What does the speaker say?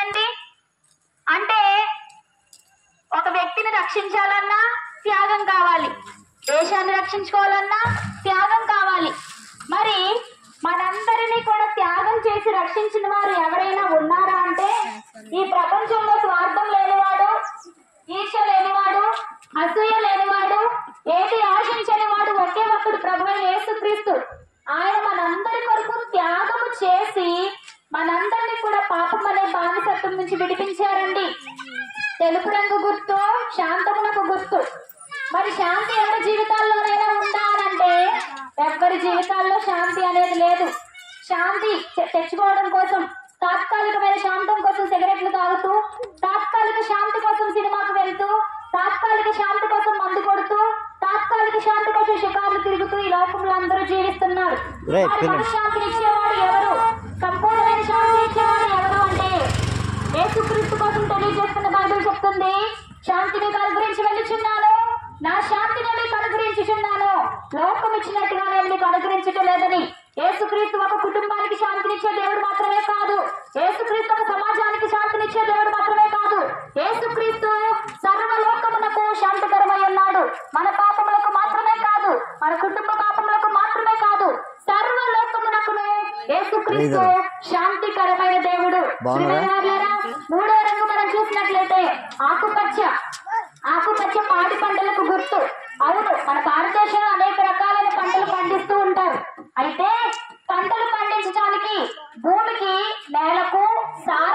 కదండి అంటే ఒక వ్యక్తిని రక్షించాలన్నా త్యాగం కావాలి దేశాన్ని రక్షించుకోవాలన్నా త్యాగం కావాలి మరి మనందరినీ కూడా త్యాగం చేసి రక్షించిన వారు ఎవరైనా ఉన్నారా అంటే ఈ ప్రపంచంలో స్వార్థం లేనివాడు ఈర్ష లేనివాడు అసూయ లేనివాడు ఏది ఆశించని వాడు ఒకే ఒక్కడు ప్రభు అయిన యేసుక్రీస్తు ఆయన మనందరి కొరకు త్యాగము చేసి మనందరినీ కూడా పాపం అనే బానిసత్వం నుంచి విడిపించారండి తెలుపు రంగు గుర్తు శాంతమునకు గుర్తు మరి శాంతి ఎవరి జీవితాల్లోనైనా ఉందా అని అంటే ఎవరి జీవితాల్లో శాంతి అనేది లేదు శాంతి తె- తెచ్చుకోవడం కోసం తాత్కాలికమైన శాంతం కోసం సిగరెట్లు తాగుతూ తాత్కాలిక శాంతి కోసం సినిమాకు వెళ్తూ తాత్కాలిక శాంతి కోసం మందు కొడుతూ తాత్కాలిక శాంతి కోసం షికార్లు తిరుగుతూ ఈ లోకంలో అందరూ జీవిస్తున్నారు Right, మరి finish. మనశ్శాంతిని ఇచ్చేవాడు ఎవరు సంపూర్ణమైన శాంతి ఇచ్చేవాడు ఎవరు అంటే యేసుక్రీస్తు కోసం తెలియజేస్తున్న బైబిల్ చెప్తుంది శాంతిని అనుగ్రహించి వెళ్ళుచున్నాను నా శాంతిని మీకు అనుగ్రహించుచున్నాను లోకం ఇచ్చినట్టుగా నేను మీకు అనుగ్రహించటం లేదని యేసుక్రీస్తు ఒక కుటుంబానికి శాంతినిచ్చే దేవుడు మాత్రమే కాదు యేసుక్రీస్తు ఒక సమాజానికి శాంతినిచ్చే దేవుడు మాత్రమే కాదు యేసుక్రీస్తు సర్వలోకమునకు శాంతికరమై ఉన్నాడు మన పాపములకు మాత్రమే కాదు మన కుటుంబ పాపములకు మాత్రమే కాదు సర్వలోకమునకును యేసుక్రీస్తు శాంతికరమైన దేవుడు బాగున్నారా? ప్రియమైన వారులారా, మూడో రంగు మనం చూసినట్లయితే ఆకుపచ్చ ఆకుపచ్చ పాడి పంటలకు గుర్తు అవును మన భారతదేశంలో అనేక రకాలైన పంటలు పండిస్తూ ఉంటారు అయితే పంటలు పండించడానికి భూమికి నేలకు సార